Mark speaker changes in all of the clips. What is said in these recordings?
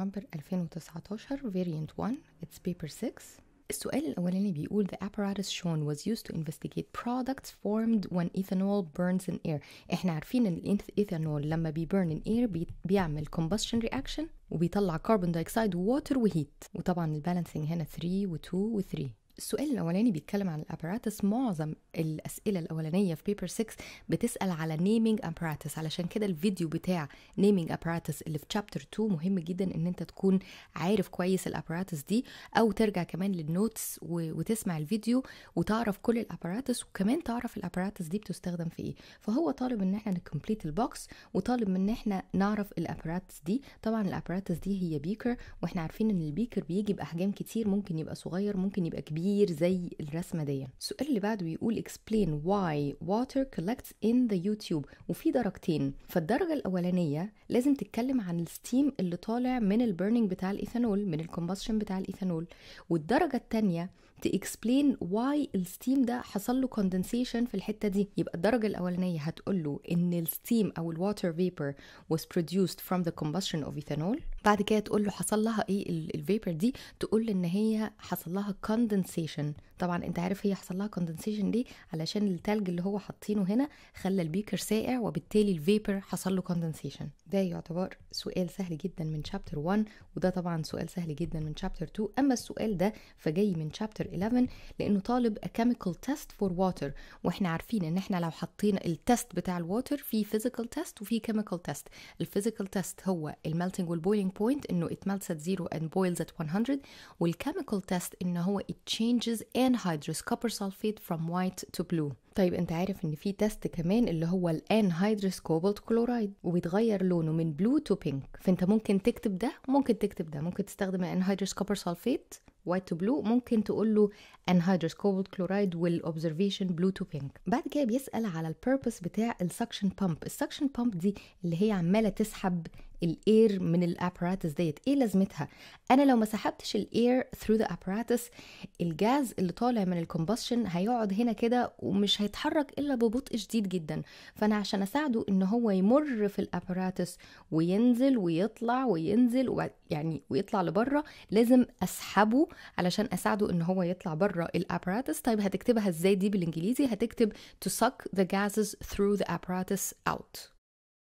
Speaker 1: نوفمبر 2019 variant 1 it's paper 6 السؤال الأولاني بيقول the apparatus shown was used to investigate products formed when ethanol burns in air احنا عارفين ان الايثانول لما بيبرن in air بي بيعمل combustion reaction وبيطلع كربون دايوكسيد ووتر وهيت وطبعا البالانسنج هنا 3 و2 و3 السؤال الاولاني بيتكلم عن الاباراتس معظم الاسئله الاولانيه في بيبر 6 بتسال على نيمينج اباراتس علشان كده الفيديو بتاع نيمينج اباراتس اللي في شابتر 2 مهم جدا ان انت تكون عارف كويس الاباراتس دي او ترجع كمان للنوتس وتسمع الفيديو وتعرف كل الاباراتس وكمان تعرف الاباراتس دي بتستخدم في ايه فهو طالب ان احنا نكمبليت البوكس وطالب ان احنا نعرف الاباراتس دي طبعا الاباراتس دي هي بيكر واحنا عارفين ان البيكر بيجي باحجام كتير ممكن يبقى صغير ممكن يبقى كبير كبير زي الرسمه دي السؤال اللي بعده بيقول explain why water collects in the YouTube وفي درجتين فالدرجه الاولانيه لازم تتكلم عن الستيم اللي طالع من البرنينج بتاع الايثانول من الكومبشن بتاع الايثانول والدرجه الثانيه تكسبلين واي الستيم ده حصل له كوندنسيشن في الحته دي يبقى الدرجه الاولانيه هتقول له ان الستيم او الواتر فيبر was produced from the combustion of ethanol بعد كده تقول له حصل لها ايه الفيبر دي تقول ان هي حصل لها كوندنسيشن طبعا انت عارف هي حصل لها كوندنسيشن ليه علشان التلج اللي هو حاطينه هنا خلى البيكر ساقع وبالتالي الفيبر حصل له كوندنسيشن ده يعتبر سؤال سهل جدا من شابتر 1 وده طبعا سؤال سهل جدا من شابتر 2 اما السؤال ده فجاي من شابتر 11 لانه طالب a chemical test for water واحنا عارفين ان احنا لو حطينا التست بتاع الواتر في physical test وفي chemical test الفيزيكال تيست هو الميلتنج والبويلينج بوينت انه it melts at zero and boils at 100 والchemical test ان هو it changes anhydrous copper sulfate from white to blue طيب انت عارف ان في تيست كمان اللي هو الانهيدرس كوبالت كلورايد وبيتغير لونه من بلو تو بينك فانت ممكن تكتب ده ممكن تكتب ده ممكن تستخدم الانهيدرس كوبر سلفيت وايت تو بلو ممكن تقول له انهيدرس كوبالت كلورايد والاوبزرفيشن بلو تو بينك بعد كده بيسال على البيربس بتاع السكشن بامب السكشن بامب دي اللي هي عماله تسحب الاير من الاباراتس ديت ايه لازمتها انا لو ما سحبتش الاير ثرو ذا اباراتس الجاز اللي طالع من الكومبشن هيقعد هنا كده ومش هيتحرك الا ببطء شديد جدا فانا عشان اساعده ان هو يمر في الاباراتس وينزل ويطلع وينزل و... يعني ويطلع لبره لازم اسحبه علشان اساعده ان هو يطلع بره الاباراتس طيب هتكتبها ازاي دي بالانجليزي هتكتب to suck the gases through the apparatus out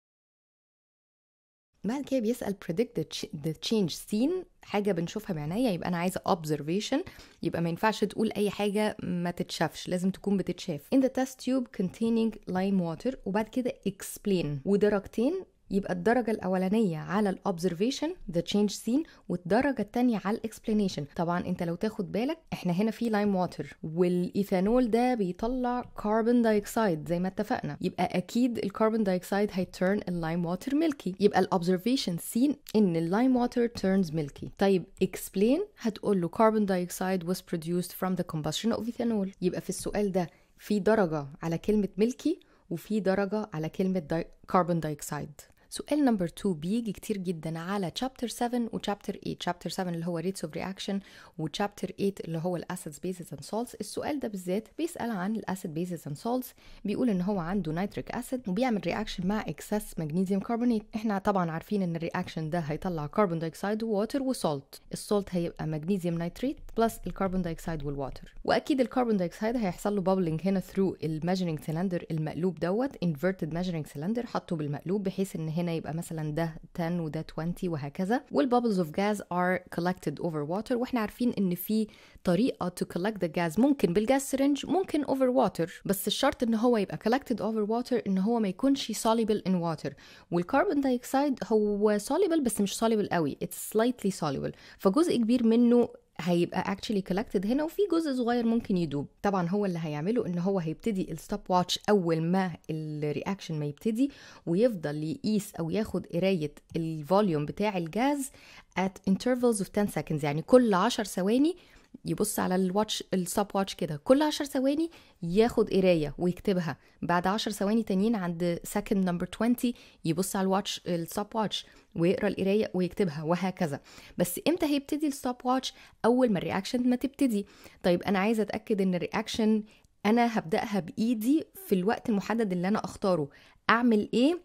Speaker 1: بعد كده بيسأل predict the, ch- the change seen حاجة بنشوفها بعينيا يبقى أنا عايزة observation يبقى ما ينفعش تقول أي حاجة ما تتشافش لازم تكون بتتشاف in the test tube containing lime water وبعد كده explain ودرجتين يبقى الدرجة الأولانية على الأوبزرفيشن the change seen والدرجة التانية على الإكسبلانيشن طبعا أنت لو تاخد بالك إحنا هنا في لايم واتر والإيثانول ده بيطلع كربون دايوكسيد زي ما اتفقنا يبقى أكيد الكربون دايوكسيد هيترن اللايم واتر ميلكي يبقى الأوبزرفيشن seen إن اللايم واتر turns milky طيب explain هتقول له carbon dioxide was produced from the combustion of ethanol يبقى في السؤال ده في درجة على كلمة ميلكي وفي درجة على كلمة داي... كربون دايوكسيد سؤال نمبر 2 بيجي كتير جدا على chapter 7 و chapter 8 chapter 7 اللي هو rates of reaction و chapter 8 اللي هو acids bases and salts السؤال ده بالذات بيسأل عن الاسيد bases and salts بيقول ان هو عنده nitric acid وبيعمل رياكشن مع excess magnesium carbonate احنا طبعا عارفين ان الرياكشن ده هيطلع كربون دايوكسيد وواتر وسولت السولت هيبقى مغنيسيوم نيتريت بلس الكربون دايوكسيد والواتر واكيد الكربون دايوكسيد هيحصل له بابلينج هنا ثرو الميجرنج سيلندر المقلوب دوت inverted measuring cylinder حطه بالمقلوب بحيث ان هنا يبقى مثلا ده 10 وده 20 وهكذا والبابلز اوف جاز ار collected over water واحنا عارفين ان في طريقه to collect the gas ممكن بالجاز سرنج ممكن over water بس الشرط ان هو يبقى collected over water ان هو ما يكونش soluble in water والكربون دايوكسيد هو soluble بس مش soluble قوي it's slightly soluble فجزء كبير منه هيبقى actually collected هنا وفي جزء صغير ممكن يدوب طبعا هو اللي هيعمله ان هو هيبتدي الستوب واتش اول ما الرياكشن ما يبتدي ويفضل يقيس او ياخد قرايه الفوليوم بتاع الجاز at intervals of 10 seconds يعني كل 10 ثواني يبص على الواتش الستوب واتش كده كل 10 ثواني ياخد قرايه ويكتبها بعد 10 ثواني تانيين عند سكند نمبر 20 يبص على الواتش الستوب واتش ويقرا القرايه ويكتبها وهكذا بس امتى هيبتدي الستوب واتش اول ما الرياكشن ما تبتدي طيب انا عايزه اتاكد ان الرياكشن انا هبداها بايدي في الوقت المحدد اللي انا اختاره اعمل ايه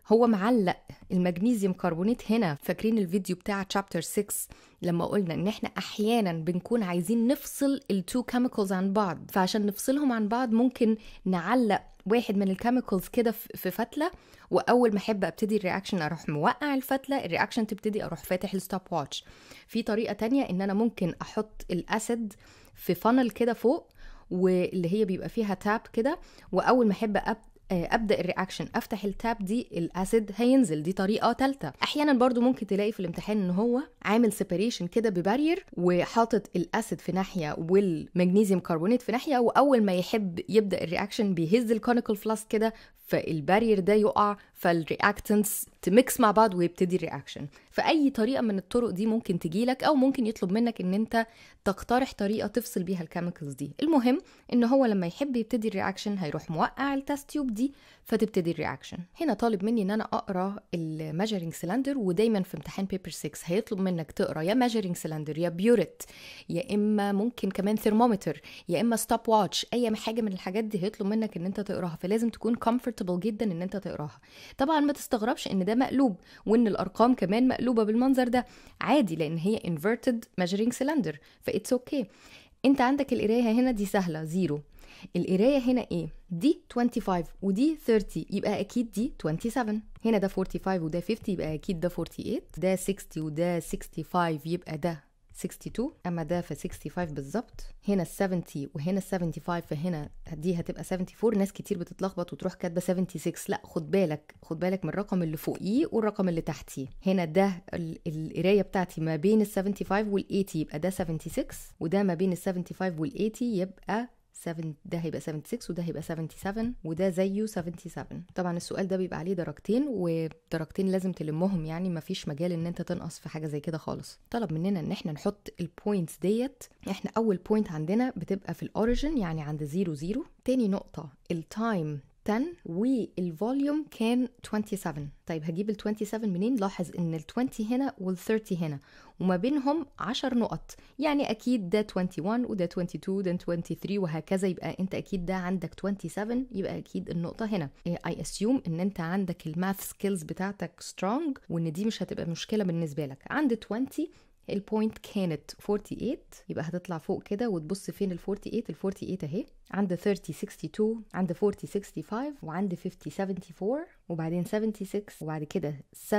Speaker 1: هو معلق المغنيسيوم كربونات هنا فاكرين الفيديو بتاع شابتر 6 لما قلنا ان احنا احيانا بنكون عايزين نفصل التو كيميكالز عن بعض فعشان نفصلهم عن بعض ممكن نعلق واحد من الكيميكالز كده في فتله واول ما احب ابتدي الرياكشن اروح موقع الفتله الرياكشن تبتدي اروح فاتح الستوب واتش في طريقه تانية ان انا ممكن احط الاسيد في فانل كده فوق واللي هي بيبقى فيها تاب كده واول ما احب ابدا الرياكشن افتح التاب دي الاسيد هينزل دي طريقه ثالثه احيانا برضو ممكن تلاقي في الامتحان ان هو عامل سيبريشن كده ببارير وحاطط الاسيد في ناحيه والمغنيسيوم كربونات في ناحيه واول ما يحب يبدا الرياكشن بيهز الكونيكال فلاسك كده فالبارير ده يقع فالرياكتنس تميكس مع بعض ويبتدي الرياكشن فاي طريقه من الطرق دي ممكن تجيلك او ممكن يطلب منك ان انت تقترح طريقه تفصل بيها الكيميكالز دي المهم ان هو لما يحب يبتدي الرياكشن هيروح موقع التست تيوب دي فتبتدي الرياكشن هنا طالب مني ان انا اقرا الميجرنج سلندر ودايما في امتحان بيبر 6 هيطلب منك تقرا يا ميجرنج سلندر يا بيوريت يا اما ممكن كمان ثرمومتر يا اما ستوب واتش اي حاجه من الحاجات دي هيطلب منك ان انت تقراها فلازم تكون كومفورتبل جدا ان انت تقراها طبعا ما تستغربش ان ده مقلوب وان الارقام كمان مقلوبه بالمنظر ده عادي لان هي inverted measuring cylinder فاتس اوكي okay. انت عندك القرايه هنا دي سهله زيرو القرايه هنا ايه دي 25 ودي 30 يبقى اكيد دي 27 هنا ده 45 وده 50 يبقى اكيد ده 48 ده 60 وده 65 يبقى ده 62 اما ده في 65 بالظبط هنا ال 70 وهنا ال 75 فهنا دي هتبقى 74 ناس كتير بتتلخبط وتروح كاتبه 76 لا خد بالك خد بالك من الرقم اللي فوقيه والرقم اللي تحتيه هنا ده القرايه بتاعتي ما بين ال 75 وال 80 يبقى ده 76 وده ما بين ال 75 وال 80 يبقى 7 ده هيبقى 76 وده هيبقى 77 وده زيه 77 طبعا السؤال ده بيبقى عليه درجتين ودرجتين لازم تلمهم يعني مفيش مجال ان انت تنقص في حاجه زي كده خالص طلب مننا ان احنا نحط البوينتس ديت احنا اول بوينت عندنا بتبقى في الاوريجن يعني عند 0 0 تاني نقطه التايم 10 والفوليوم كان 27 طيب هجيب ال 27 منين لاحظ ان ال 20 هنا وال 30 هنا وما بينهم 10 نقط يعني اكيد ده 21 وده 22 ده 23 وهكذا يبقى انت اكيد ده عندك 27 يبقى اكيد النقطه هنا اي اسيوم ان انت عندك الماث سكيلز بتاعتك سترونج وان دي مش هتبقى مشكله بالنسبه لك عند 20 البوينت كانت 48 يبقى هتطلع فوق كده وتبص فين ال 48 ال 48 اهي عند 30 62 عند 40 65 وعند 50 74 وبعدين 76 وبعد كده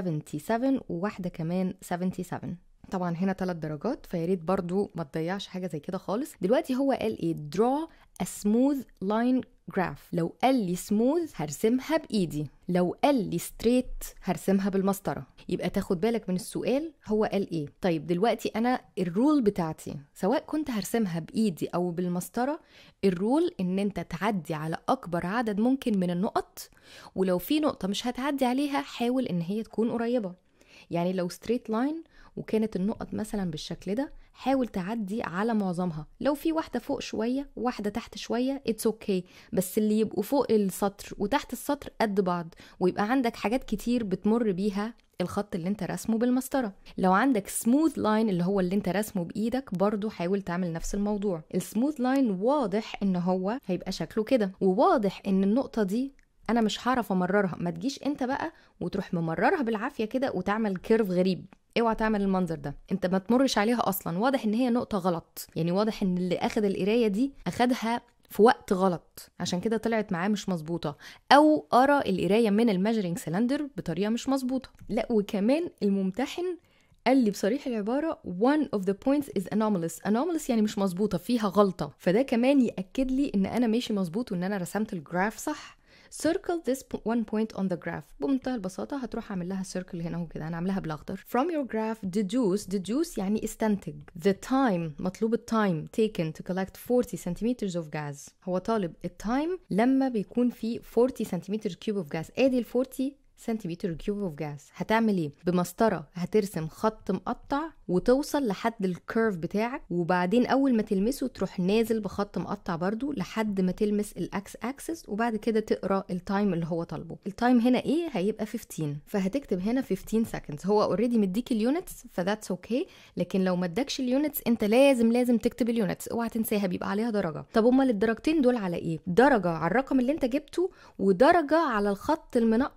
Speaker 1: 77 وواحده كمان 77 طبعا هنا ثلاث درجات فيا ريت برضو ما تضيعش حاجه زي كده خالص دلوقتي هو قال ايه draw a smooth line graph لو قال لي smooth هرسمها بايدي لو قال لي straight هرسمها بالمسطره يبقى تاخد بالك من السؤال هو قال ايه طيب دلوقتي انا الرول بتاعتي سواء كنت هرسمها بايدي او بالمسطره الرول ان انت تعدي على اكبر عدد ممكن من النقط ولو في نقطه مش هتعدي عليها حاول ان هي تكون قريبه يعني لو ستريت لاين وكانت النقط مثلا بالشكل ده حاول تعدي على معظمها لو في واحدة فوق شوية واحدة تحت شوية اتس اوكي okay. بس اللي يبقوا فوق السطر وتحت السطر قد بعض ويبقى عندك حاجات كتير بتمر بيها الخط اللي انت رسمه بالمسطرة لو عندك سموث لاين اللي هو اللي انت رسمه بايدك برضو حاول تعمل نفس الموضوع السموث لاين واضح ان هو هيبقى شكله كده وواضح ان النقطة دي انا مش هعرف امررها ما تجيش انت بقى وتروح ممررها بالعافيه كده وتعمل كيرف غريب اوعى تعمل المنظر ده انت ما تمرش عليها اصلا واضح ان هي نقطه غلط يعني واضح ان اللي اخد القرايه دي اخدها في وقت غلط عشان كده طلعت معاه مش مظبوطه او قرا القرايه من الميجرنج سلندر بطريقه مش مظبوطه لا وكمان الممتحن قال لي بصريح العبارة one of the points is anomalous anomalous يعني مش مظبوطة فيها غلطة فده كمان يأكد لي ان انا ماشي مظبوط وان انا رسمت الجراف صح circle this one point on the graph بمنتهى البساطة هتروح أعمل لها circle هنا اهو كده أنا عاملاها بالأخضر from your graph deduce deduce يعني استنتج the time مطلوب التايم taken to collect 40 centimeters of gas هو طالب التايم لما بيكون في 40 centimeters cube of gas ادي ال 40 سنتيمتر كيوب اوف جاز هتعمل ايه بمسطره هترسم خط مقطع وتوصل لحد الكيرف بتاعك وبعدين اول ما تلمسه تروح نازل بخط مقطع برضو لحد ما تلمس الاكس اكسس وبعد كده تقرا التايم اللي هو طالبه التايم هنا ايه هيبقى 15 فهتكتب هنا 15 seconds هو اوريدي مديك اليونتس فذاتس اوكي okay. لكن لو ما ادكش اليونتس انت لازم لازم تكتب اليونتس اوعى تنساها بيبقى عليها درجه طب امال الدرجتين دول على ايه درجه على الرقم اللي انت جبته ودرجه على الخط المنقط اللي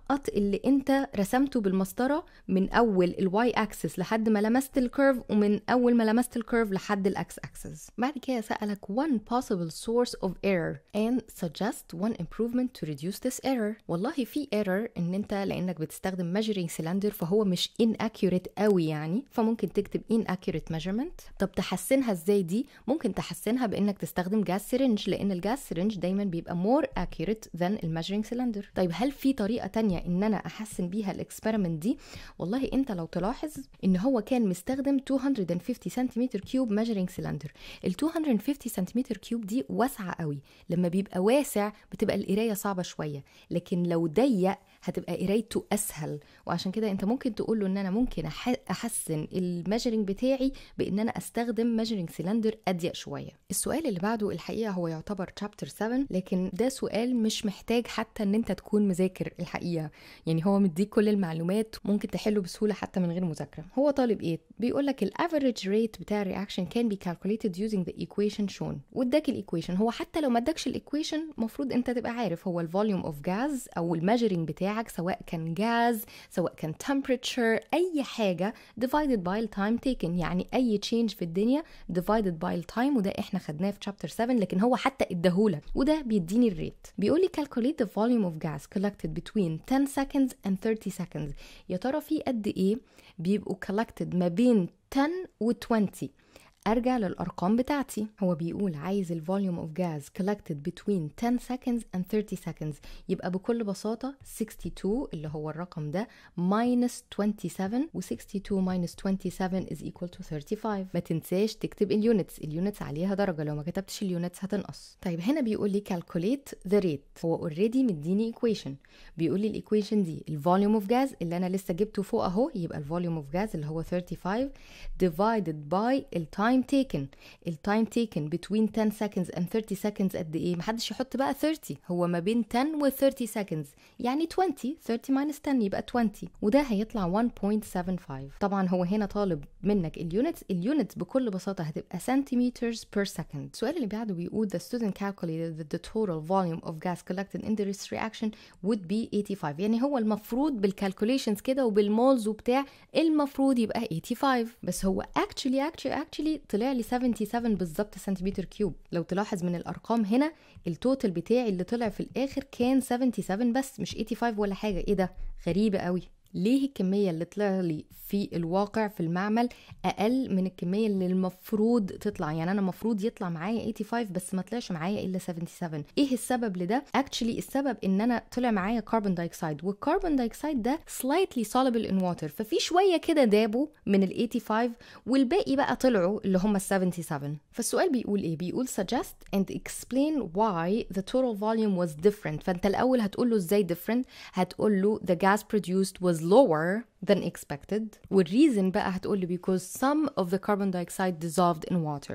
Speaker 1: اللي انت رسمته بالمسطره من اول الواي اكسس لحد ما لمست الكيرف ومن اول ما لمست الكيرف لحد الاكس اكسس بعد كده سالك one possible source of error and suggest one improvement to reduce this error والله في error ان انت لانك بتستخدم measuring cylinder فهو مش inaccurate قوي يعني فممكن تكتب inaccurate measurement طب تحسنها ازاي دي ممكن تحسنها بانك تستخدم جاز سيرنج لان الجاز سيرنج دايما بيبقى more accurate than الميجرنج سيلندر طيب هل في طريقه تانية ان انا احسن بيها الاكسبيرمنت دي والله انت لو تلاحظ ان هو كان مستخدم 250 سنتيمتر كيوب ميجرنج سيلندر ال 250 سنتيمتر كيوب دي واسعه قوي لما بيبقى واسع بتبقى القرايه صعبه شويه لكن لو ضيق هتبقى قرايته اسهل وعشان كده انت ممكن تقول له ان انا ممكن احسن الميجرنج بتاعي بان انا استخدم ميجرنج سيلندر اضيق شويه السؤال اللي بعده الحقيقه هو يعتبر شابتر 7 لكن ده سؤال مش محتاج حتى ان انت تكون مذاكر الحقيقه يعني هو مديك كل المعلومات ممكن تحله بسهوله حتى من غير مذاكره هو طالب ايه بيقول لك الافريج ريت بتاع الرياكشن كان بي calculated using the equation shown واداك الايكويشن هو حتى لو ما اداكش الايكويشن المفروض انت تبقى عارف هو الفوليوم اوف جاز او الميجرنج بتاعك سواء كان جاز سواء كان temperature اي حاجه divided by the time taken يعني اي change في الدنيا divided by the time وده احنا خدناه في chapter 7 لكن هو حتى اداهولك وده بيديني الريت بيقول لي calculate the volume of gas collected between 10 seconds and 30 seconds يا ترى في قد ايه بيبقوا collected ما بين 10 و 20 ارجع للارقام بتاعتي هو بيقول عايز الفوليوم اوف جاز collected between 10 seconds and 30 seconds يبقى بكل بساطه 62 اللي هو الرقم ده minus 27 و 62 minus 27 is equal to 35 ما تنساش تكتب اليونتس اليونتس عليها درجه لو ما كتبتش اليونتس هتنقص طيب هنا بيقول لي calculate the rate هو اوريدي مديني equation بيقول لي الايكويشن دي الفوليوم اوف جاز اللي انا لسه جبته فوق اهو يبقى الفوليوم اوف جاز اللي هو 35 divided by التايم time taken التايم taken between 10 seconds and 30 seconds قد ايه محدش يحط بقى 30 هو ما بين 10 و 30 seconds يعني 20 30 minus 10 يبقى 20 وده هيطلع 1.75 طبعا هو هنا طالب منك اليونتس اليونتس بكل بساطة هتبقى centimeters per second السؤال اللي بعده بيقول the student calculated that the total volume of gas collected in this reaction would be 85 يعني هو المفروض بالكالكوليشنز كده وبالمولز وبتاع المفروض يبقى 85 بس هو actually actually actually طلع لي 77 بالظبط سنتيمتر كيوب لو تلاحظ من الارقام هنا التوتال بتاعي اللي طلع في الاخر كان 77 بس مش 85 ولا حاجه ايه ده غريبه قوي ليه الكمية اللي طلع لي في الواقع في المعمل أقل من الكمية اللي المفروض تطلع يعني أنا المفروض يطلع معايا 85 بس ما طلعش معايا إلا 77 إيه السبب لده؟ Actually السبب إن أنا طلع معايا كربون دايوكسيد والكربون دايوكسيد ده slightly soluble in water ففي شوية كده دابوا من ال 85 والباقي بقى طلعوا اللي هم ال 77 فالسؤال بيقول إيه؟ بيقول suggest and explain why the total volume was different فأنت الأول هتقول له إزاي different هتقول له the gas produced was lower than expected والreason بقى هتقول له because some of the carbon dioxide dissolved in water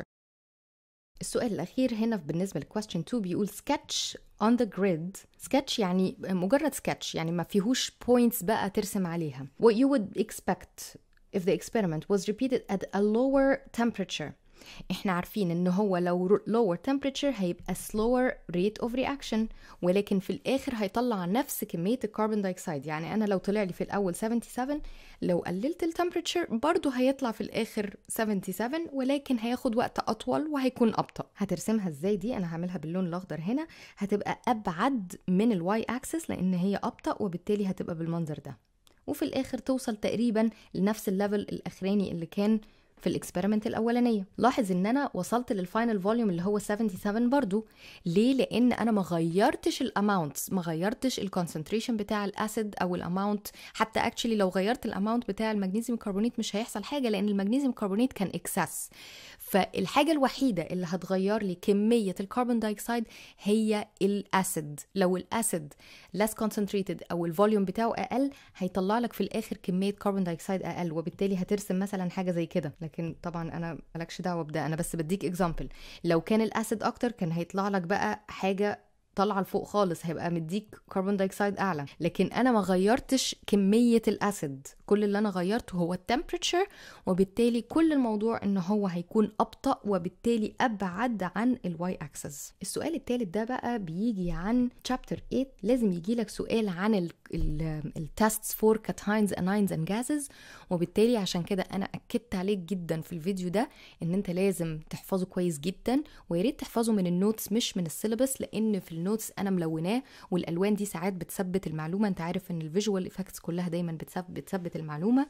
Speaker 1: السؤال الأخير هنا بالنسبة للquestion 2 بيقول sketch on the grid sketch يعني مجرد sketch يعني ما فيهوش points بقى ترسم عليها what you would expect if the experiment was repeated at a lower temperature احنا عارفين ان هو لو lower temperature هيبقى slower rate of reaction ولكن في الاخر هيطلع نفس كمية الكربون دايوكسيد يعني انا لو طلع لي في الاول 77 لو قللت التمبريتشر برضه هيطلع في الاخر 77 ولكن هياخد وقت اطول وهيكون ابطأ هترسمها ازاي دي انا هعملها باللون الاخضر هنا هتبقى ابعد من الواي اكسس لان هي ابطأ وبالتالي هتبقى بالمنظر ده وفي الاخر توصل تقريبا لنفس الليفل الاخراني اللي كان في الاكسبيرمنت الاولانيه لاحظ ان انا وصلت للفاينل فوليوم اللي هو 77 برضو ليه لان انا ما غيرتش الاماونتس ما غيرتش الكونسنتريشن بتاع الاسيد او الاماونت حتى اكشلي لو غيرت الاماونت بتاع المغنيسيوم كربونات مش هيحصل حاجه لان المغنيسيوم كربونات كان اكسس فالحاجه الوحيده اللي هتغير لي كميه الكربون دايوكسيد هي الاسيد لو الاسيد less concentrated او الفوليوم بتاعه اقل هيطلع لك في الاخر كميه كربون دايوكسيد اقل وبالتالي هترسم مثلا حاجه زي كده لكن طبعا انا مالكش دعوه بده انا بس بديك اكزامبل لو كان الاسيد اكتر كان هيطلع لك بقى حاجه طالعه لفوق خالص هيبقى مديك كربون دايوكسيد اعلى لكن انا ما غيرتش كميه الاسيد كل اللي انا غيرته هو التمبريتشر وبالتالي كل الموضوع ان هو هيكون ابطا وبالتالي ابعد عن الواي اكسس السؤال الثالث ده بقى بيجي عن شابتر 8 لازم يجي لك سؤال عن التستس فور كاتاينز اناينز اند جازز وبالتالي عشان كده انا اكدت عليك جدا في الفيديو ده ان انت لازم تحفظه كويس جدا ويا ريت تحفظه من النوتس مش من السيلبس لان في النوتس انا ملوناه والالوان دي ساعات بتثبت المعلومه انت عارف ان الفيجوال افكتس كلها دايما بتثبت, بتثبت المعلومه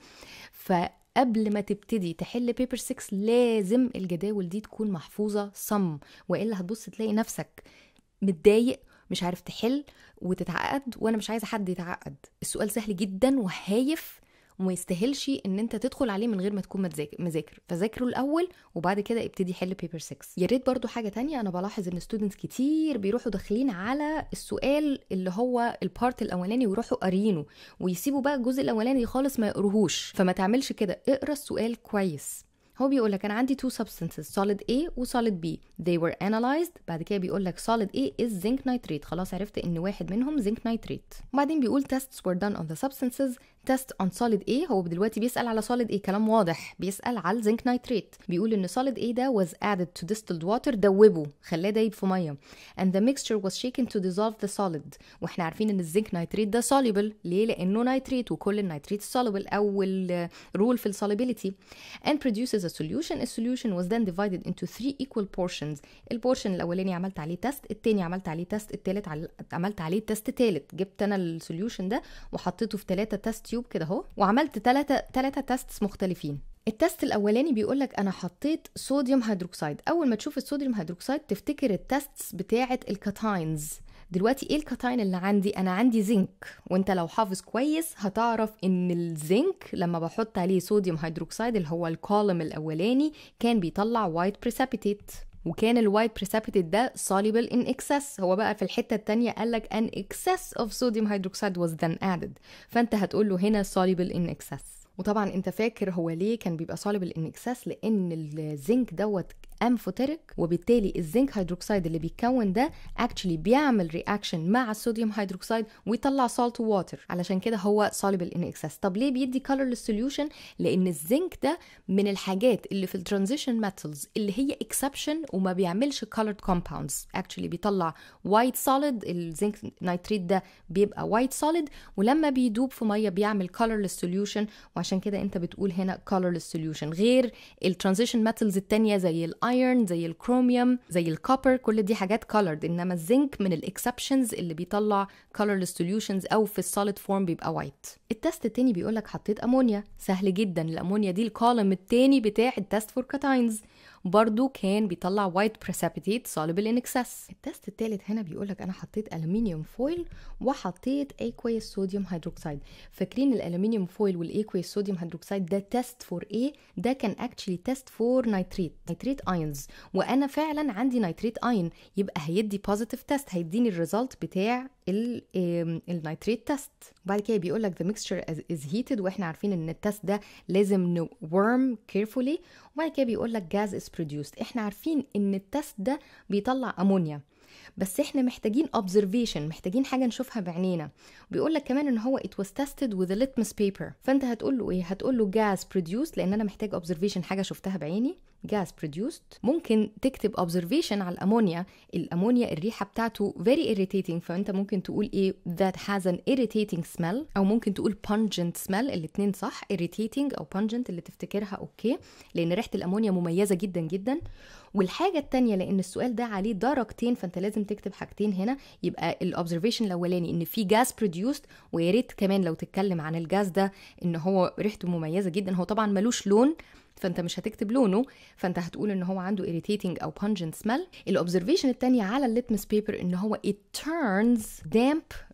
Speaker 1: فقبل ما تبتدي تحل بيبر 6 لازم الجداول دي تكون محفوظه صم والا هتبص تلاقي نفسك متضايق مش عارف تحل وتتعقد وانا مش عايزه حد يتعقد السؤال سهل جدا وهايف وما يستاهلش ان انت تدخل عليه من غير ما تكون مذاكر فذاكره الاول وبعد كده ابتدي حل بيبر 6 يا ريت برضو حاجه تانية انا بلاحظ ان ستودنتس كتير بيروحوا داخلين على السؤال اللي هو البارت الاولاني ويروحوا قارينه ويسيبوا بقى الجزء الاولاني خالص ما يقروهوش فما تعملش كده اقرا السؤال كويس هو بيقول لك انا عندي two substances solid A و solid B they were analyzed بعد كده بيقول لك solid A is zinc nitrate خلاص عرفت ان واحد منهم zinc nitrate وبعدين بيقول tests were done on the substances test on solid A هو دلوقتي بيسأل على solid A كلام واضح بيسأل على الزنك نايتريت بيقول ان solid A ده was added to distilled water دوبه خلاه دايب في ميه and the mixture was shaken to dissolve the solid واحنا عارفين ان الزنك نايتريت ده soluble ليه لانه نايتريت وكل النايتريت soluble اول رول في السوليبيليتي and produces a solution a solution was then divided into three equal portions البورشن الاولاني عملت عليه تيست التاني عملت عليه تيست التالت عملت عليه تيست تالت جبت انا السوليوشن ده وحطيته في ثلاثه تيست تيوب كده اهو وعملت ثلاثه ثلاثه تيستس مختلفين التست الاولاني بيقول لك انا حطيت صوديوم هيدروكسيد اول ما تشوف الصوديوم هيدروكسيد تفتكر التستس بتاعه الكاتاينز دلوقتي ايه الكاتاين اللي عندي انا عندي زنك وانت لو حافظ كويس هتعرف ان الزنك لما بحط عليه صوديوم هيدروكسيد اللي هو الكولم الاولاني كان بيطلع وايت بريسابيتيت وكان الوايت بريسابيتيت ده soluble in excess هو بقى في الحتة التانية قال لك an excess of sodium hydroxide was then added فانت هتقول له هنا soluble in excess وطبعا انت فاكر هو ليه كان بيبقى soluble in excess لان الزنك دوت امفوتيريك وبالتالي الزنك هيدروكسيد اللي بيتكون ده اكشلي بيعمل رياكشن مع الصوديوم هيدروكسيد ويطلع سالت ووتر علشان كده هو soluble in excess طب ليه بيدي color للسوليوشن لان الزنك ده من الحاجات اللي في الترانزيشن ميتالز اللي هي اكسبشن وما بيعملش colored compounds اكشلي بيطلع وايت سوليد الزنك نايتريت ده بيبقى وايت سوليد ولما بيدوب في ميه بيعمل color للسوليوشن وعشان كده انت بتقول هنا color للسوليوشن غير الترانزيشن ميتالز التانية زي الايرن زي الكروميوم زي الكوبر كل دي حاجات كولرد انما الزنك من الاكسبشنز اللي بيطلع colorless solutions او في السوليد فورم بيبقى وايت التست التاني بيقول لك حطيت امونيا سهل جدا الامونيا دي الكولم التاني بتاع التست فور كاتاينز برضو كان بيطلع وايت بريسابيتيت soluble in excess التست التالت هنا بيقول لك انا حطيت الومنيوم فويل وحطيت aqueous صوديوم هيدروكسيد فاكرين الالومنيوم فويل والاكويس صوديوم هيدروكسيد ده تيست فور ايه ده كان اكشلي تيست فور نيتريت نيتريت ايونز وانا فعلا عندي نيتريت اين يبقى هيدي بوزيتيف تيست هيديني الريزلت بتاع النيتريت تيست وبعد كده بيقول لك the mixture is heated واحنا عارفين ان التست ده لازم worm carefully وبعد كده بيقول لك gas is produced احنا عارفين ان التست ده بيطلع امونيا بس احنا محتاجين observation محتاجين حاجه نشوفها بعينينا بيقول لك كمان ان هو it was tested with a litmus paper فانت هتقول له ايه هتقول له gas produced لان انا محتاج observation حاجه شفتها بعيني gas produced ممكن تكتب observation على الامونيا الامونيا الريحه بتاعته very irritating فانت ممكن تقول ايه that has an irritating smell او ممكن تقول pungent smell الاتنين صح irritating او pungent اللي تفتكرها اوكي لان ريحه الامونيا مميزه جدا جدا والحاجه التانية لان السؤال ده عليه درجتين فانت لازم تكتب حاجتين هنا يبقى الاوبزرفيشن الاولاني ان في جاز بروديوست ويا ريت كمان لو تتكلم عن الجاز ده ان هو ريحته مميزه جدا هو طبعا ملوش لون فانت مش هتكتب لونه فانت هتقول ان هو عنده irritating او pungent smell الاوبزرفيشن التانية على الليتمس بيبر ان هو it turns damp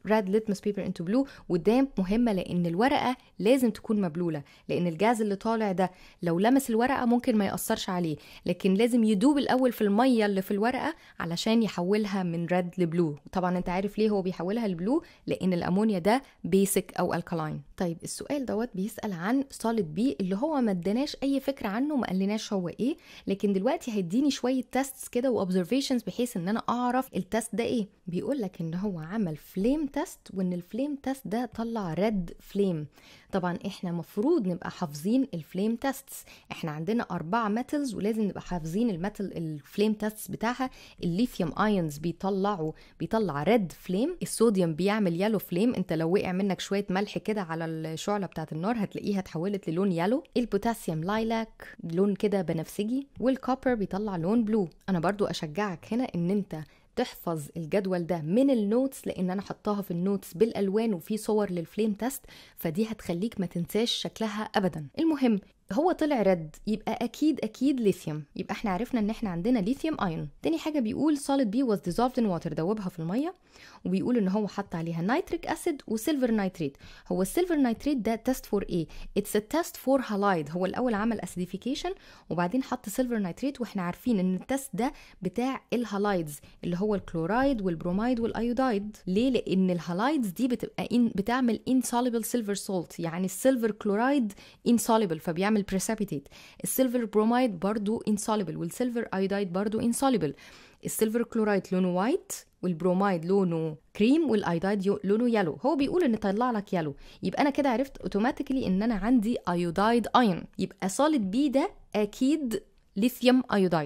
Speaker 1: red litmus paper into blue والدامب مهمه لان الورقه لازم تكون مبلوله لان الجاز اللي طالع ده لو لمس الورقه ممكن ما ياثرش عليه لكن لازم يدوب الاول في الميه اللي في الورقه علشان يحولها من ريد لبلو طبعا انت عارف ليه هو بيحولها لبلو لان الامونيا ده بيسك او الكالاين طيب السؤال دوت بيسال عن سوليد بي اللي هو ما اداناش اي فكره عنه ما قالناش هو ايه لكن دلوقتي هيديني شويه تيستس كده واوبزرفيشنز بحيث ان انا اعرف التست ده ايه بيقول لك ان هو عمل فليم تيست وان الفليم تيست ده طلع ريد فليم طبعا احنا مفروض نبقى حافظين الفليم تيستس احنا عندنا اربعه ميتالز ولازم نبقى حافظين الميتال الفليم تيستس بتاعها الليثيوم ايونز بيطلعوا بيطلع ريد فليم الصوديوم بيعمل يالو فليم انت لو وقع منك شويه ملح كده على الشعله بتاعه النار هتلاقيها اتحولت للون يالو البوتاسيوم لايلاك لون كده بنفسجي والكوبر بيطلع لون بلو انا برضو اشجعك هنا ان انت تحفظ الجدول ده من النوتس لان انا حطاها في النوتس بالالوان وفي صور للفليم تيست فدي هتخليك ما تنساش شكلها ابدا المهم هو طلع رد يبقى اكيد اكيد ليثيوم يبقى احنا عرفنا ان احنا عندنا ليثيوم ايون تاني حاجه بيقول solid B was dissolved in water دوبها في الميه وبيقول ان هو حط عليها نيتريك اسيد وسيلفر نيتريت هو السيلفر نيتريت ده تيست فور ايه اتس ا تيست فور هالايد هو الاول عمل اسيديفيكيشن وبعدين حط سيلفر نيتريت واحنا عارفين ان التيست ده بتاع الهالايدز اللي هو الكلورايد والبرومايد والايودايد ليه لان الهالايدز دي بتبقى إن بتعمل insoluble silver salt يعني السيلفر كلورايد insoluble فبيعمل precipitate السيلفر برومايد برضو insoluble والسيلفر ايودايد برضو insoluble السيلفر كلورايد لونه وايت والبرومايد لونه كريم والايودايد لونه يلو هو بيقول ان طلع لك يلو يبقى انا كده عرفت اوتوماتيكلي ان انا عندي ايودايد ايون يبقى سوليد بي ده اكيد ليثيوم ايودايد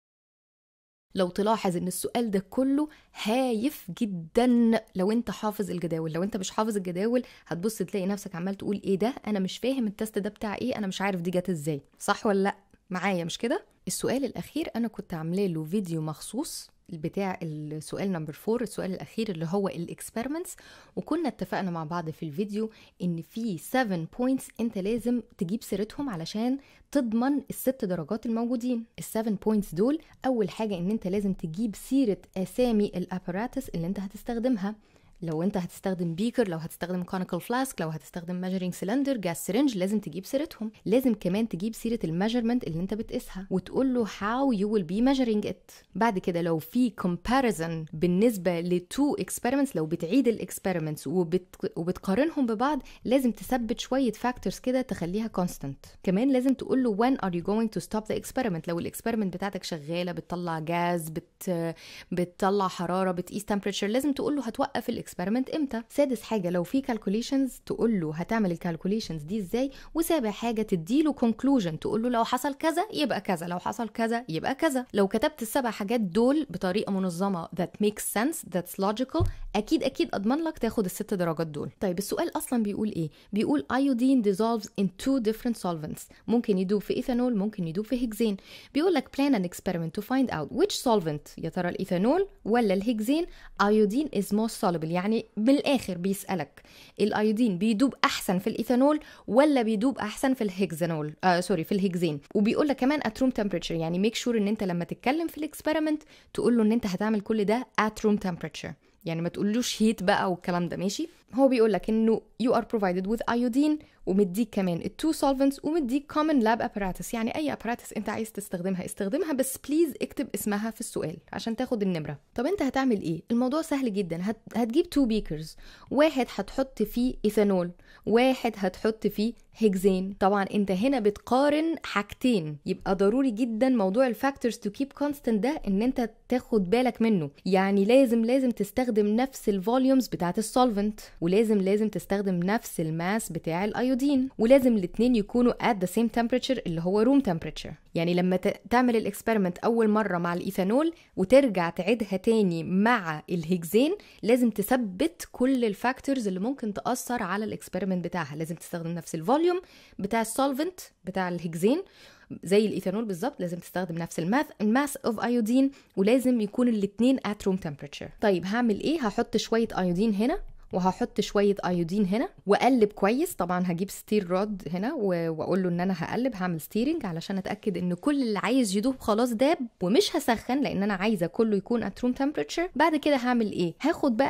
Speaker 1: لو تلاحظ ان السؤال ده كله هايف جدا لو انت حافظ الجداول لو انت مش حافظ الجداول هتبص تلاقي نفسك عمال تقول ايه ده انا مش فاهم التست ده بتاع ايه انا مش عارف دي جت ازاي صح ولا لا معايا مش كده السؤال الاخير انا كنت عامله له فيديو مخصوص بتاع السؤال نمبر فور السؤال الاخير اللي هو الاكسبيرمنتس وكنا اتفقنا مع بعض في الفيديو ان في 7 بوينتس انت لازم تجيب سيرتهم علشان تضمن الست درجات الموجودين السفن بوينتس دول اول حاجه ان انت لازم تجيب سيره اسامي الاباراتس اللي انت هتستخدمها لو انت هتستخدم بيكر لو هتستخدم كونيكال فلاسك لو هتستخدم ميجرينج سيلندر جاز سرنج لازم تجيب سيرتهم لازم كمان تجيب سيره الميجرمنت اللي انت بتقيسها وتقول له how you will be measuring it بعد كده لو في comparison بالنسبه لتو اكسبيرمنتس لو بتعيد الاكسبيرمنتس وبت... وبتقارنهم ببعض لازم تثبت شويه فاكتورز كده تخليها constant كمان لازم تقول له when are you going to stop the experiment لو الاكسبيرمنت بتاعتك شغاله بتطلع جاز بت... بتطلع حراره بتقيس temperature لازم تقول له هتوقف الاكسبيرمنت الاكسبيرمنت امتى سادس حاجه لو في كالكوليشنز تقول له هتعمل الكالكوليشنز دي ازاي وسابع حاجه تديله كونكلوجن تقول له لو حصل كذا يبقى كذا لو حصل كذا يبقى كذا لو كتبت السبع حاجات دول بطريقه منظمه that makes sense that's logical اكيد اكيد اضمن لك تاخد الست درجات دول طيب السؤال اصلا بيقول ايه بيقول iodine dissolves in two different solvents ممكن يدوب في ايثانول ممكن يدوب في هيكزين بيقول لك plan an experiment to find out which solvent يا ترى الايثانول ولا الهيكزين iodine is most soluble يعني من الاخر بيسالك الايودين بيدوب احسن في الايثانول ولا بيدوب احسن في الهيكزانول آه سوري في الهيكزين وبيقول لك كمان at room temperature يعني ميك شور ان انت لما تتكلم في الاكسبيرمنت تقول له ان انت هتعمل كل ده at room temperature يعني ما تقولوش هيت بقى والكلام ده ماشي هو بيقول لك انه you are provided with iodine ومديك كمان التو solvents ومديك common lab apparatus يعني اي apparatus انت عايز تستخدمها استخدمها بس بليز اكتب اسمها في السؤال عشان تاخد النمره طب انت هتعمل ايه الموضوع سهل جدا هت... هتجيب تو بيكرز واحد هتحط فيه ايثانول واحد هتحط فيه هيكزين طبعا انت هنا بتقارن حاجتين يبقى ضروري جدا موضوع الفاكتورز تو كيب كونستنت ده ان انت تاخد بالك منه يعني لازم لازم تستخدم نفس الفوليومز بتاعت السولفنت ولازم لازم تستخدم نفس الماس بتاع الايودين ولازم الاثنين يكونوا at the same temperature اللي هو room temperature يعني لما تعمل الاكسبيرمنت اول مره مع الايثانول وترجع تعيدها تاني مع الهيكزين لازم تثبت كل الفاكتورز اللي ممكن تاثر على الاكسبيرمنت بتاعها لازم تستخدم نفس الفوليوم بتاع السولفنت بتاع الهيكزين زي الايثانول بالظبط لازم تستخدم نفس الماث الماس اوف ايودين ولازم يكون الاثنين at room temperature طيب هعمل ايه هحط شويه ايودين هنا وهحط شويه ايودين هنا واقلب كويس طبعا هجيب ستير رود هنا واقول له ان انا هقلب هعمل ستيرنج علشان اتاكد ان كل اللي عايز يدوب خلاص داب ومش هسخن لان انا عايزه كله يكون at room temperature بعد كده هعمل ايه هاخد بقى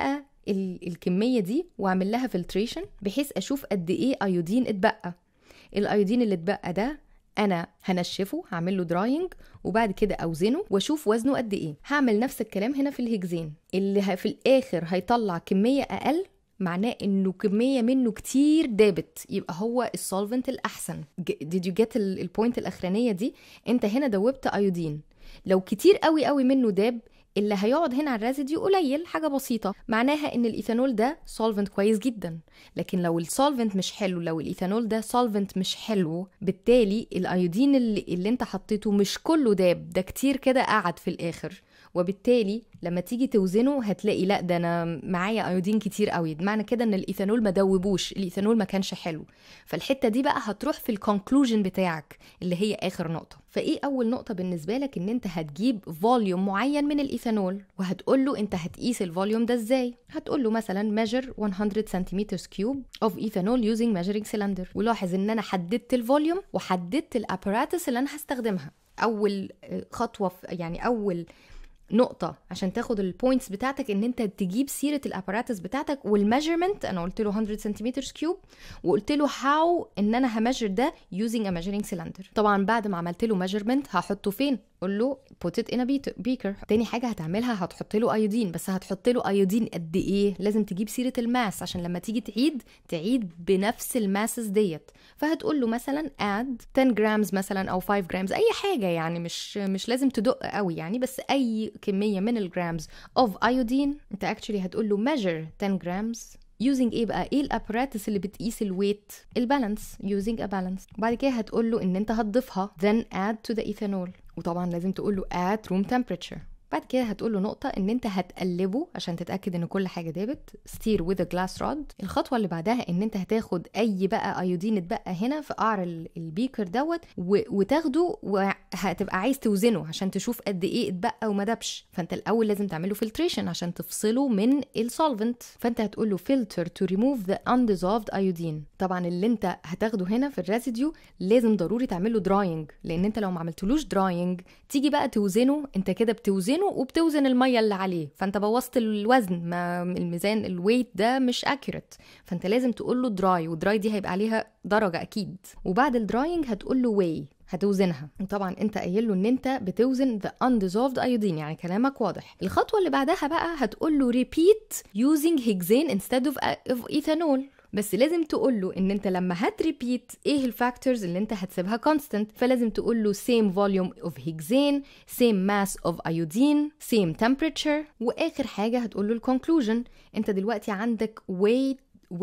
Speaker 1: ال- الكميه دي واعمل لها فلتريشن بحيث اشوف قد ايه ايودين اتبقى الايودين اللي اتبقى ده انا هنشفه هعمل له دراينج وبعد كده اوزنه واشوف وزنه قد ايه هعمل نفس الكلام هنا في الهكزين اللي ه- في الاخر هيطلع كميه اقل معناه انه كميه منه كتير دابت يبقى هو السولفنت الاحسن ج- did you get ال- البوينت الاخرانيه دي انت هنا دوبت ايودين لو كتير قوي قوي منه داب اللي هيقعد هنا على الريزيديو قليل حاجه بسيطه معناها ان الايثانول ده سولفنت كويس جدا لكن لو السولفنت مش حلو لو الايثانول ده سولفنت مش حلو بالتالي الايودين اللي, اللي انت حطيته مش كله داب ده كتير كده قعد في الاخر وبالتالي لما تيجي توزنه هتلاقي لا ده انا معايا ايودين كتير قوي معنى كده ان الايثانول ما دوبوش الايثانول ما كانش حلو فالحته دي بقى هتروح في الكونكلوجن بتاعك اللي هي اخر نقطه فايه اول نقطه بالنسبه لك ان انت هتجيب فوليوم معين من الايثانول وهتقول له انت هتقيس الفوليوم ده ازاي هتقول له مثلا measure 100 سنتيمتر كيوب of ethanol using measuring cylinder ولاحظ ان انا حددت الفوليوم وحددت الاباراتس اللي انا هستخدمها اول آه، خطوه في يعني اول نقطة عشان تاخد البوينتس بتاعتك ان انت تجيب سيرة الاباراتس بتاعتك والميجرمنت انا قلت له 100 سنتيمتر كيوب وقلت له هاو ان انا همجر ده using a measuring cylinder طبعا بعد ما عملت له measurement هحطه فين قول له put it in a beat- beaker تاني حاجة هتعملها هتحط له ايودين بس هتحط له ايودين قد ايه لازم تجيب سيرة الماس عشان لما تيجي تعيد تعيد بنفس الماسز ديت فهتقول له مثلا add 10 جرامز مثلا او 5 جرامز اي حاجة يعني مش مش لازم تدق قوي يعني بس اي كمية من الجرامز of iodine انت actually هتقول له measure 10 جرامز using ايه بقى ايه الاباراتس اللي بتقيس الويت البالانس using a balance وبعد كده هتقول له ان انت هتضيفها then add to the ethanol وطبعا لازم تقول له at room temperature بعد كده هتقول له نقطة إن أنت هتقلبه عشان تتأكد إن كل حاجة دابت steer with a glass rod الخطوة اللي بعدها إن أنت هتاخد أي بقى أيودين اتبقى هنا في قعر ال- البيكر دوت و- وتاخده وهتبقى عايز توزنه عشان تشوف قد إيه اتبقى وما دابش فأنت الأول لازم تعمله filtration عشان تفصله من السولفنت فأنت هتقول له filter to remove the undissolved iodine طبعا اللي أنت هتاخده هنا في الريزيديو لازم ضروري تعمله دراينج لأن أنت لو ما عملتلوش دراينج تيجي بقى توزنه أنت كده بتوزنه وبتوزن الميه اللي عليه فانت بوظت الوزن ما الميزان الويت ده مش اكيوريت فانت لازم تقول له دراي ودراي دي هيبقى عليها درجه اكيد وبعد الدراينج هتقول له واي هتوزنها وطبعا انت قايل له ان انت بتوزن the undissolved iodine يعني كلامك واضح الخطوه اللي بعدها بقى هتقول له repeat using hexane instead of, of ethanol بس لازم تقول له ان انت لما هتريبيت ايه الفاكتورز اللي انت هتسيبها constant فلازم تقول له same volume of hexane same mass of iodine same temperature واخر حاجه هتقول له الكونكلوجن انت دلوقتي عندك weight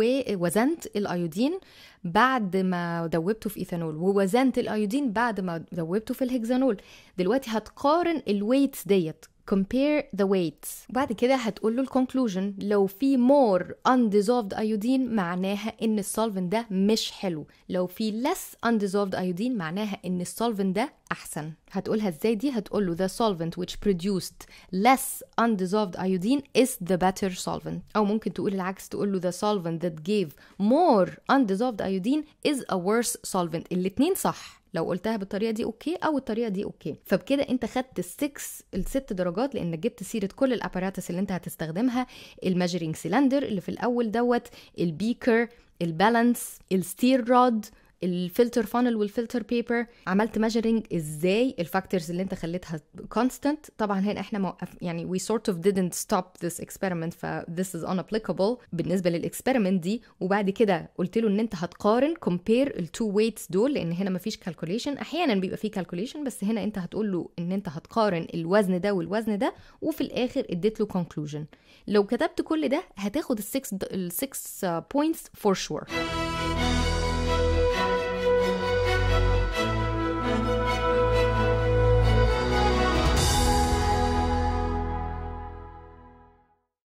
Speaker 1: ووزنت الايودين بعد ما دوبته في ايثانول ووزنت الايودين بعد ما دوبته في الهكزانول دلوقتي هتقارن الويتس ديت compare the weights بعد كده هتقول له الكونكلوجن لو في more undissolved iodine معناها ان السولفنت ده مش حلو لو في less undissolved iodine معناها ان السولفنت ده احسن هتقولها ازاي دي هتقول له the solvent which produced less undissolved iodine is the better solvent او ممكن تقول العكس تقول له the solvent that gave more undissolved iodine is a worse solvent الاتنين صح لو قلتها بالطريقه دي اوكي او الطريقه دي اوكي فبكده انت خدت السكس الست درجات لانك جبت سيره كل الاباراتس اللي انت هتستخدمها الميجرينج سيلندر اللي في الاول دوت البيكر البالانس الستير رود الفلتر فانل والفلتر بيبر عملت ميجرنج ازاي الفاكتورز اللي انت خليتها كونستانت طبعا هنا احنا موقف يعني we sort of didn't stop this experiment ف this is unapplicable بالنسبه للاكسبيرمنت دي وبعد كده قلت له ان انت هتقارن compare التو ويتس دول لان هنا مفيش كالكوليشن احيانا بيبقى فيه كالكوليشن بس هنا انت هتقول له ان انت هتقارن الوزن ده والوزن ده وفي الاخر اديت له conclusion لو كتبت كل ده هتاخد السكس السكس بوينتس فور شور